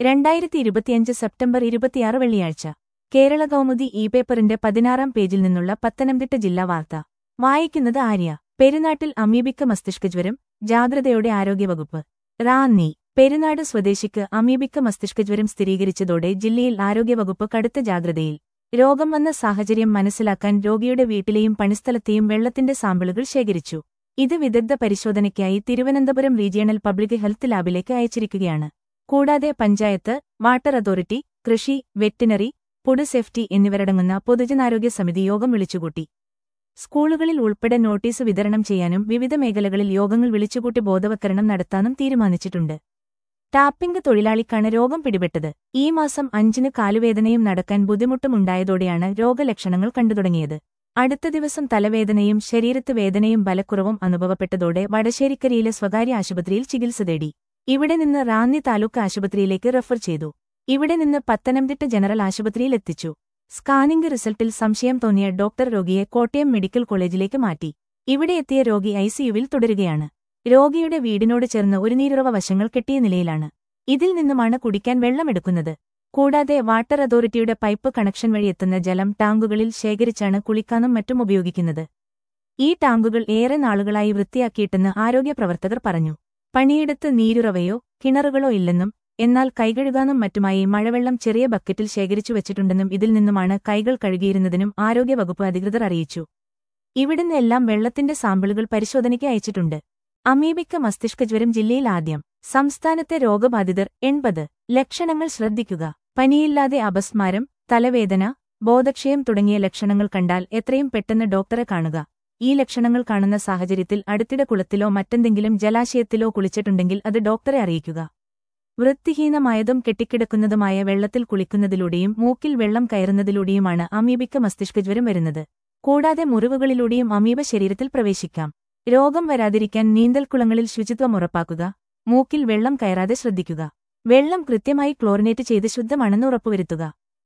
രണ്ടായിരത്തി ഇരുപത്തിയഞ്ച് സെപ്റ്റംബർ ഇരുപത്തിയാറ് വെള്ളിയാഴ്ച കേരള കൗമുദി ഇ പേപ്പറിന്റെ പതിനാറാം പേജിൽ നിന്നുള്ള പത്തനംതിട്ട ജില്ലാ വാർത്ത വായിക്കുന്നത് ആര്യ പെരുനാട്ടിൽ അമീബിക്ക മസ്തിഷ്കജ്വരം ജാഗ്രതയോടെ ആരോഗ്യവകുപ്പ് റാന്നി പെരുനാട് സ്വദേശിക്ക് അമീബിക്ക മസ്തിഷ്കജ്വരം സ്ഥിരീകരിച്ചതോടെ ജില്ലയിൽ ആരോഗ്യവകുപ്പ് കടുത്ത ജാഗ്രതയിൽ രോഗം വന്ന സാഹചര്യം മനസ്സിലാക്കാൻ രോഗിയുടെ വീട്ടിലെയും പണിസ്ഥലത്തെയും വെള്ളത്തിന്റെ സാമ്പിളുകൾ ശേഖരിച്ചു ഇത് വിദഗ്ധ പരിശോധനയ്ക്കായി തിരുവനന്തപുരം റീജിയണൽ പബ്ലിക് ഹെൽത്ത് ലാബിലേക്ക് അയച്ചിരിക്കുകയാണ് കൂടാതെ പഞ്ചായത്ത് വാട്ടർ അതോറിറ്റി കൃഷി വെറ്റിനറി ഫുഡ് സേഫ്റ്റി എന്നിവരടങ്ങുന്ന പൊതുജനാരോഗ്യ സമിതി യോഗം വിളിച്ചുകൂട്ടി സ്കൂളുകളിൽ ഉൾപ്പെടെ നോട്ടീസ് വിതരണം ചെയ്യാനും വിവിധ മേഖലകളിൽ യോഗങ്ങൾ വിളിച്ചുകൂട്ടി ബോധവത്കരണം നടത്താനും തീരുമാനിച്ചിട്ടുണ്ട് ടാപ്പിംഗ് തൊഴിലാളിക്കാണ് രോഗം പിടിപെട്ടത് ഈ മാസം അഞ്ചിന് കാലുവേദനയും നടക്കാൻ ബുദ്ധിമുട്ടുമുണ്ടായതോടെയാണ് രോഗലക്ഷണങ്ങൾ കണ്ടുതുടങ്ങിയത് അടുത്ത ദിവസം തലവേദനയും ശരീരത്ത് വേദനയും ബലക്കുറവും അനുഭവപ്പെട്ടതോടെ വടശ്ശേരിക്കരയിലെ സ്വകാര്യ ആശുപത്രിയിൽ ചികിത്സ തേടി ഇവിടെ നിന്ന് റാന്നി താലൂക്ക് ആശുപത്രിയിലേക്ക് റെഫർ ചെയ്തു ഇവിടെ നിന്ന് പത്തനംതിട്ട ജനറൽ ആശുപത്രിയിൽ എത്തിച്ചു സ്കാനിംഗ് റിസൾട്ടിൽ സംശയം തോന്നിയ ഡോക്ടർ രോഗിയെ കോട്ടയം മെഡിക്കൽ കോളേജിലേക്ക് മാറ്റി ഇവിടെ എത്തിയ രോഗി ഐസിയുവിൽ തുടരുകയാണ് രോഗിയുടെ വീടിനോട് ചേർന്ന് ഒരു നീരുറവ വശങ്ങൾ കെട്ടിയ നിലയിലാണ് ഇതിൽ നിന്നുമാണ് കുടിക്കാൻ വെള്ളമെടുക്കുന്നത് കൂടാതെ വാട്ടർ അതോറിറ്റിയുടെ പൈപ്പ് കണക്ഷൻ വഴി എത്തുന്ന ജലം ടാങ്കുകളിൽ ശേഖരിച്ചാണ് കുളിക്കാനും മറ്റും ഉപയോഗിക്കുന്നത് ഈ ടാങ്കുകൾ ഏറെ നാളുകളായി വൃത്തിയാക്കിയിട്ടെന്ന് ആരോഗ്യപ്രവർത്തകർ പറഞ്ഞു പണിയിടത്ത് നീരുറവയോ കിണറുകളോ ഇല്ലെന്നും എന്നാൽ കൈകഴുകാനും മറ്റുമായി മഴവെള്ളം ചെറിയ ബക്കറ്റിൽ ശേഖരിച്ചു വച്ചിട്ടുണ്ടെന്നും ഇതിൽ നിന്നുമാണ് കൈകൾ കഴുകിയിരുന്നതിനും ആരോഗ്യവകുപ്പ് അധികൃതർ അറിയിച്ചു ഇവിടുന്ന് എല്ലാം വെള്ളത്തിന്റെ സാമ്പിളുകൾ പരിശോധനയ്ക്ക് അയച്ചിട്ടുണ്ട് അമീബിക്ക മസ്തിഷ്കജ്വരം ജില്ലയിൽ ആദ്യം സംസ്ഥാനത്തെ രോഗബാധിതർ എൺപത് ലക്ഷണങ്ങൾ ശ്രദ്ധിക്കുക പനിയില്ലാതെ അപസ്മാരം തലവേദന ബോധക്ഷയം തുടങ്ങിയ ലക്ഷണങ്ങൾ കണ്ടാൽ എത്രയും പെട്ടെന്ന് ഡോക്ടറെ കാണുക ഈ ലക്ഷണങ്ങൾ കാണുന്ന സാഹചര്യത്തിൽ അടുത്തിടെ കുളത്തിലോ മറ്റെന്തെങ്കിലും ജലാശയത്തിലോ കുളിച്ചിട്ടുണ്ടെങ്കിൽ അത് ഡോക്ടറെ അറിയിക്കുക വൃത്തിഹീനമായതും കെട്ടിക്കിടക്കുന്നതുമായ വെള്ളത്തിൽ കുളിക്കുന്നതിലൂടെയും മൂക്കിൽ വെള്ളം കയറുന്നതിലൂടെയുമാണ് അമീബിക്ക മസ്തിഷ്കജ്വരം വരുന്നത് കൂടാതെ മുറിവുകളിലൂടെയും അമീബ ശരീരത്തിൽ പ്രവേശിക്കാം രോഗം വരാതിരിക്കാൻ നീന്തൽക്കുളങ്ങളിൽ ശുചിത്വം ഉറപ്പാക്കുക മൂക്കിൽ വെള്ളം കയറാതെ ശ്രദ്ധിക്കുക വെള്ളം കൃത്യമായി ക്ലോറിനേറ്റ് ചെയ്ത് ശുദ്ധമാണെന്ന് ഉറപ്പുവരുത്തുക